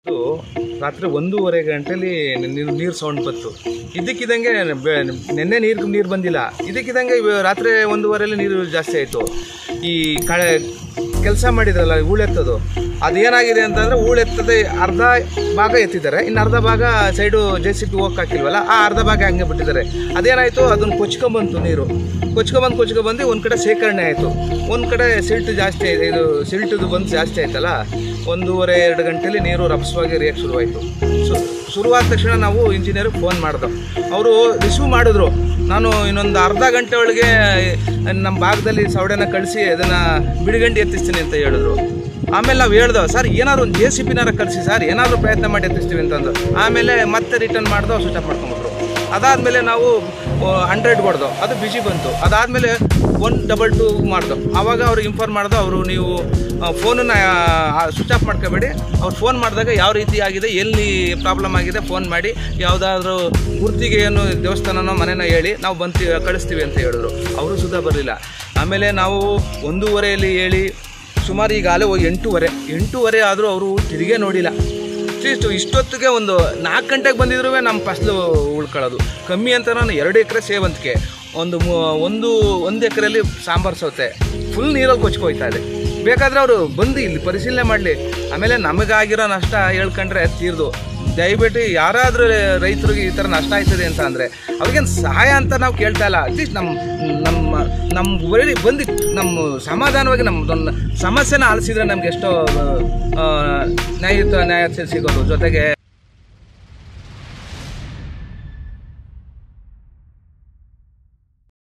ಇದು ರಾತ್ರಿ ಒಂದೂವರೆ ಗಂಟೆಲಿ ನೀರು ನೀರು ಸೌಂಡ್ ಬಂತು ಇದಕ್ಕಿದಂಗೆ ಬೆ- ನೆನ್ನೆ ನೀರು ನೀರು ಬಂದಿಲ್ಲ ಇದಕ್ಕಿದಂಗೆ ಇವ- ರಾತ್ರಿ ಒಂದೂವರೆಲಿ ನೀರು ಜಾಸ್ತಿ ಆಯಿತು ಈ ಕಳೆ ಕೆಲಸ ಮಾಡಿದ್ರಲ್ಲ ಹೂಳೆತ್ತೋದು ಅದೇನಾಗಿದೆ ಅಂತಂದರೆ ಹೂಳೆತ್ತದೆ ಅರ್ಧ ಭಾಗ ಎತ್ತಿದ್ದಾರೆ ಇನ್ನು ಅರ್ಧ ಭಾಗ ಸೈಡು ಜೆ ಸಿ ಪಿ ಹೋಗಕ್ಕೆ ಹಾಕಿಲ್ವಲ್ಲ ಆ ಅರ್ಧ ಭಾಗ ಹಂಗೆ ಬಿಟ್ಟಿದ್ದಾರೆ ಅದೇನಾಯಿತು ಅದನ್ನು ಕೊಚ್ಕೊಂಬಂತು ನೀರು ಕೊಚ್ಕೊಂಬಂದು ಕೊಚ್ಕೊಂಬಂದು ಒಂದು ಕಡೆ ಶೇಖರಣೆ ಆಯಿತು ಒಂದು ಕಡೆ ಸಿಲ್ಟ್ ಜಾಸ್ತಿ ಆಯ್ತು ಇದು ಸಿಲ್ಟದು ಬಂದು ಜಾಸ್ತಿ ಆಯ್ತಲ್ಲ ಒಂದೂವರೆ ಎರಡು ಗಂಟೆಲಿ ನೀರು ರಭಸವಾಗಿ ರಿಯಾಕ್ಟ್ ಶುರುವಾಯಿತು ಶು ಶುರುವಾದ ತಕ್ಷಣ ನಾವು ಇಂಜಿನಿಯರ್ಗೆ ಫೋನ್ ಮಾಡಿದ್ರು ಅವರು ರಿಸೀವ್ ಮಾಡಿದ್ರು ನಾನು ಇನ್ನೊಂದು ಅರ್ಧ ಗಂಟೆ ಒಳಗೆ ನಮ್ಮ ಭಾಗದಲ್ಲಿ ಸೌಡೆನ ಕಳಿಸಿ ಅದನ್ನು ಬಿಡಿಗಂಡಿ ಎತ್ತಿಸ್ತೀನಿ ಅಂತ ಹೇಳಿದ್ರು ಆಮೇಲೆ ನಾವು ಹೇಳ್ದೋ ಸರ್ ಏನಾದ್ರು ಒಂದು ಜೆ ಸಿ ಪಿನಾರ ಕಳಿಸಿ ಸರ್ ಏನಾದರೂ ಪ್ರಯತ್ನ ಮಾಡಿ ಎತ್ತಿಸ್ತೀವಿ ಅಂತಂದು ಆಮೇಲೆ ಮತ್ತೆ ರಿಟರ್ನ್ ಮಾಡ್ದೋ ಸ್ವಿಚ್ ಆಫ್ ಮಾಡ್ಕೊಂಬಿಟ್ರು ಅದಾದಮೇಲೆ ನಾವು ಹಂಡ್ರೆಡ್ ಹೊಡೆದು ಅದು ಬಿಜಿ ಬಂತು ಅದಾದಮೇಲೆ ಒನ್ ಡಬಲ್ ಟು ಮಾಡ್ದು ಆವಾಗ ಅವ್ರು ಇನ್ಫಾರ್ಮ್ ಮಾಡ್ದು ಅವರು ನೀವು ಫೋನನ್ನು ಸ್ವಿಚ್ ಆಫ್ ಮಾಡ್ಕೋಬೇಡಿ ಅವ್ರು ಫೋನ್ ಮಾಡಿದಾಗ ಯಾವ ರೀತಿ ಆಗಿದೆ ಎಲ್ಲಿ ಪ್ರಾಬ್ಲಮ್ ಆಗಿದೆ ಫೋನ್ ಮಾಡಿ ಯಾವುದಾದ್ರೂ ಗುರ್ತಿಗೆ ಏನು ದೇವಸ್ಥಾನನೋ ಮನೆನೋ ಹೇಳಿ ನಾವು ಬಂತು ಕಳಿಸ್ತೀವಿ ಅಂತ ಹೇಳಿದ್ರು ಅವರು ಸುಧಾ ಬರಲಿಲ್ಲ ಆಮೇಲೆ ನಾವು ಒಂದೂವರೆಯಲ್ಲಿ ಹೇಳಿ ಸುಮಾರು ಈಗಾಗಲೇ ಹೋಗಿ ಎಂಟೂವರೆ ಎಂಟೂವರೆ ಆದರೂ ಅವರು ತಿರುಗೇ ನೋಡಿಲ್ಲ ಅಟ್ಲೀಸ್ಟ್ ಇಷ್ಟೊತ್ತಿಗೆ ಒಂದು ನಾಲ್ಕು ಗಂಟೆಗೆ ಬಂದಿದ್ರು ನಮ್ಮ ಫಸಲು ಉಳ್ಕೊಳ್ಳೋದು ಕಮ್ಮಿ ಅಂತ ನಾನು ಎರಡು ಎಕರೆ ಸೇವಂತಿಗೆ ಒಂದು ಮೂ ಒಂದು ಒಂದು ಎಕರೆಯಲ್ಲಿ ಸಾಂಬಾರು ಸೌತೆ ಫುಲ್ ನೀರಲ್ಲಿ ಕೊಚ್ಕೋಯ್ತಾ ಇದೆ ಬೇಕಾದರೆ ಅವರು ಬಂದು ಇಲ್ಲಿ ಪರಿಶೀಲನೆ ಮಾಡಲಿ ಆಮೇಲೆ ನಮಗಾಗಿರೋ ನಷ್ಟ ಹೇಳ್ಕೊಂಡ್ರೆ ತೀರ್ದು ದಯವಿಟ್ಟು ಯಾರಾದರೂ ರೈತರಿಗೆ ಈ ಥರ ನಷ್ಟ ಆಯ್ತದೆ ಅಂತ ಅಂದರೆ ಅವ್ರಿಗೇನು ಸಹಾಯ ಅಂತ ನಾವು ಕೇಳ್ತಾ ಇಲ್ಲ ಅಟ್ಲೀಸ್ಟ್ ನಮ್ಮ ನಮ್ಮ ನಮ್ಮ ಬರೀ ಬಂದು ನಮ್ಮ ಸಮಾಧಾನವಾಗಿ ನಮ್ಮದೊಂದು ಸಮಸ್ಯೆನ ಆಲಿಸಿದ್ರೆ ನಮ್ಗೆ ಎಷ್ಟೋ ಆ, ನ್ಯಾಯಯುತ ನ್ಯಾಯ ಸಿಗೋದು ಜೊತೆಗೆ